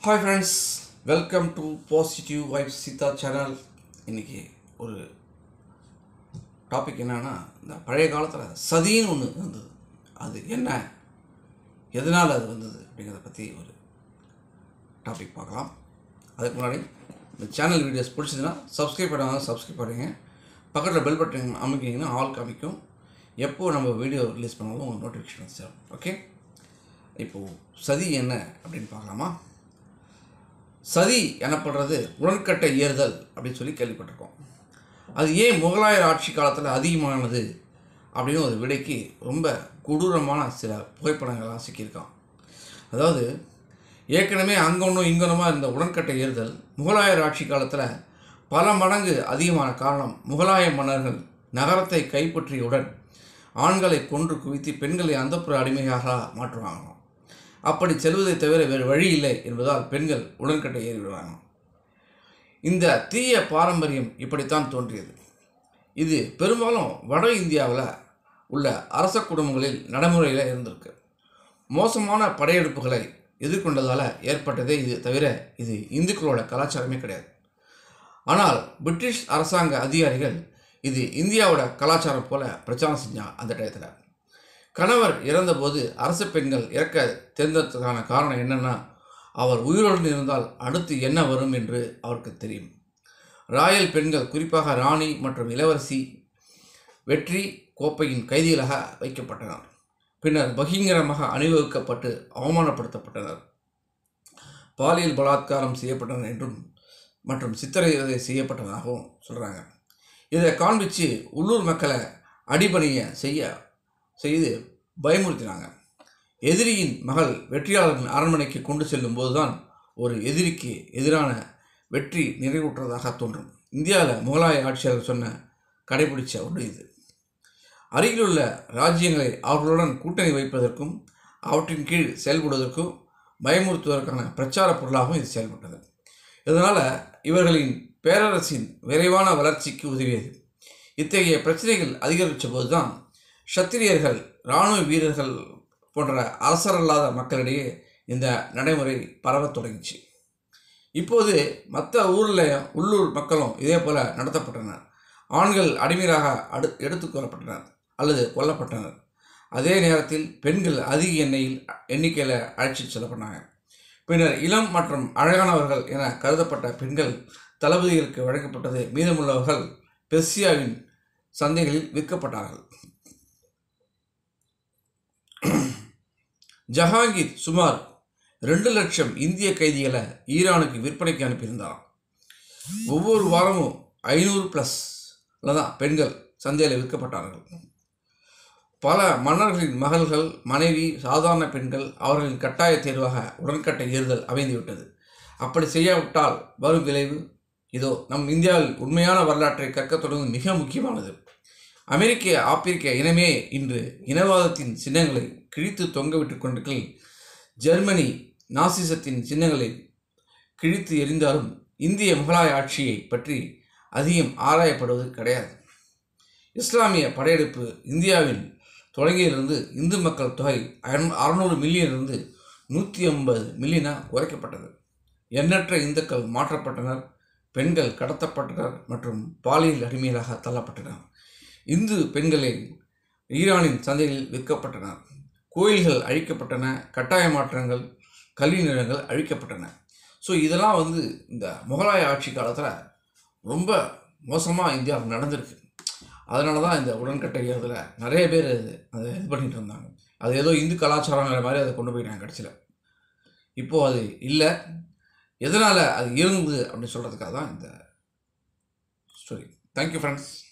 hi friends welcome to positive vibe Seetha channel இன்றைக்கி ஒரு topic என்னன்னா இந்த பழைய காலத்தில் சதின்னு ஒன்று வந்தது அது என்ன எதனால் அது வந்தது அப்படிங்கிறத பற்றி ஒரு டாபிக் பார்க்கலாம் அதுக்கு முன்னாடி இந்த சேனல் வீடியோஸ் பிடிச்சதுன்னா சப்ஸ்கிரைப் பண்ணாங்க சப்ஸ்கிரைப் பண்ணுங்க பக்கத்தில் பெல் பட்டன் அமைக்கிங்கன்னா ஆல் காமிக்கும் எப்போ நம்ம வீடியோ ரிலீஸ் பண்ணாலும் உங்களுக்கு நோட்டிஃபிகேஷன் வந்து சேரும் ஓகே இப்போது சதி என்ன அப்படின்னு பார்க்கலாமா சதி எனப்படுறது உடன்கட்டை ஏறுதல் அப்படின்னு சொல்லி கேள்விப்பட்டிருக்கோம் அது ஏன் முகலாயர் ஆட்சி காலத்தில் அதிகமானது அப்படின்னு ஒரு விடைக்கு ரொம்ப கொடூரமான சில புகைப்படங்கள்லாம் சிக்கியிருக்கான் அதாவது ஏற்கனவே அங்கொன்னும் இங்கொன்னுமா இருந்த உடன்கட்டை ஏறுதல் முகலாயர் ஆட்சி காலத்தில் பல மடங்கு அதிகமான காரணம் முகலாய மன்னர்கள் நகரத்தை கைப்பற்றியவுடன் ஆண்களை கொன்று குவித்து பெண்களை அந்தப்புற அடிமையாக மாற்றுவாங்களாம் அப்படி செல்வதை தவிர வேறு வழி இல்லை என்பதால் பெண்கள் உடன்கட்டை ஏறிவிடுவாங்க இந்த தீய பாரம்பரியம் இப்படித்தான் தோன்றியது இது பெரும்பாலும் வட இந்தியாவில் உள்ள அரச குடும்பங்களில் நடைமுறையில் இருந்திருக்கு மோசமான படையெடுப்புகளை எதிர்கொண்டதால் ஏற்பட்டதே இது தவிர இது இந்துக்களோட கலாச்சாரமே கிடையாது ஆனால் பிரிட்டிஷ் அரசாங்க அதிகாரிகள் இது இந்தியாவோட கலாச்சாரம் போல பிரச்சாரம் செஞ்சாங்க அந்த டயத்தில் கணவர் இறந்தபோது அரச பெண்கள் இறக்க தேர்ந்தெடுத்ததுக்கான காரணம் என்னென்னா அவர் உயிரோடு இருந்தால் அடுத்து என்ன வரும் என்று அவருக்கு தெரியும் ராயல் பெண்கள் குறிப்பாக ராணி மற்றும் இளவரசி வெற்றி கோப்பையின் கைதிகளாக வைக்கப்பட்டனர் பின்னர் பகிங்கரமாக அணிவகுக்கப்பட்டு அவமானப்படுத்தப்பட்டனர் பாலியல் பலாத்காரம் செய்யப்பட்டனர் என்றும் மற்றும் சித்திரவதை செய்யப்பட்டதாகவும் சொல்கிறாங்க இதை காண்பித்து உள்ளூர் மக்களை அடிபணிய செய்ய செய்து பயமுறுத்தினாங்க எதிரியின் மகள் வெற்றியாளரின் அரண்மனைக்கு கொண்டு செல்லும் போதுதான் ஒரு எதிரிக்கு எதிரான வெற்றி நிறைவுற்றதாக தோன்றும் இந்தியாவில் முகலாய ஆட்சியாளர் சொன்ன கடைபிடிச்ச ஒன்று இது அருகிலுள்ள ராஜ்யங்களை அவர்களுடன் கூட்டணி வைப்பதற்கும் அவற்றின் கீழ் செயல்படுவதற்கும் பயமுறுத்துவதற்கான பிரச்சார பொருளாகவும் இது செயல்பட்டது இதனால் இவர்களின் பேரரசின் விரைவான வளர்ச்சிக்கு உதவியது இத்தகைய பிரச்சனைகள் அதிகரித்த போதுதான் சத்திரியர்கள் இராணுவ வீரர்கள் போன்ற அரசரல்லாத மக்களிடையே இந்த நடைமுறை பரவத் தொடங்கிச்சு இப்போது மற்ற ஊரில் உள்ளூர் மக்களும் இதே போல் நடத்தப்பட்டனர் ஆண்கள் அடிமையாக அடு எடுத்துக்கொள்ளப்பட்டனர் அல்லது கொல்லப்பட்டனர் அதே நேரத்தில் பெண்கள் அதிக எண்ணிக்கையில் எண்ணிக்கையில் அழைச்சிட்டு செல்லப்பட்டாங்க பின்னர் இளம் மற்றும் அழகானவர்கள் என கருதப்பட்ட பெண்கள் தளபதிகளுக்கு வழங்கப்பட்டது மீதமுள்ளவர்கள் பெர்சியாவின் சந்தைகளில் விற்கப்பட்டார்கள் ஜஹாங்கீர் சுமார் ரெண்டு லட்சம் இந்திய கைதிகளை ஈரானுக்கு விற்பனைக்கு அனுப்பியிருந்தாராம் ஒவ்வொரு வாரமும் ஐநூறு ப்ளஸ்ல தான் பெண்கள் சந்தையில் விற்கப்பட்டார்கள் பல மன்னர்களின் மகள்கள் மனைவி சாதாரண பெண்கள் அவர்களின் கட்டாய தேர்வாக உடன்கட்டை ஏறுதல் அமைந்துவிட்டது அப்படி செய்யாவிட்டால் வரும் விளைவு இதோ நம் இந்தியாவில் உண்மையான வரலாற்றை கற்க தொடங்குவது மிக முக்கியமானது அமெரிக்க ஆப்பிரிக்க இனமே இன்று இனவாதத்தின் சின்னங்களை கிழித்து தொங்கவிட்டு கொண்டிருக்கையில் ஜெர்மனி நாசிசத்தின் சின்னங்களை கிழித்து எரிந்தாலும் இந்திய முகலாய ஆட்சியை பற்றி அதிகம் ஆராயப்படுவது கிடையாது இஸ்லாமிய படையெடுப்பு இந்தியாவில் தொடங்கியிலிருந்து இந்து மக்கள் தொகை அறுநூறு மில்லியனிலிருந்து நூற்றி ஐம்பது மில்லியனாக குறைக்கப்பட்டது எண்ணற்ற இந்துக்கள் மாற்றப்பட்டனர் பெண்கள் கடத்தப்பட்டனர் மற்றும் பாலியல் அடிமைகளாக தள்ளப்பட்டனர் இந்து பெண்களை ஈரானின் சந்தையில் விற்கப்பட்டனர் கோயில்கள் அழிக்கப்பட்டன கட்டாய மாற்றங்கள் கல்வி நிலையங்கள் அழிக்கப்பட்டன ஸோ இதெல்லாம் வந்து இந்த முகலாய ஆட்சி காலத்தில் ரொம்ப மோசமாக இந்தியாவில் நடந்திருக்கு அதனால தான் இந்த உடன்கட்டை ஏறுதலை நிறைய பேர் அதை இது பண்ணிட்டு இருந்தாங்க அது ஏதோ இந்து கலாச்சாரங்கிற மாதிரி அதை கொண்டு போயிட்டாங்க கடைசியில் இப்போது அது இல்லை எதனால் அது இருந்தது அப்படின்னு சொல்கிறதுக்காக தான் இந்த ஸ்டோரி தேங்க்யூ ஃப்ரெண்ட்ஸ்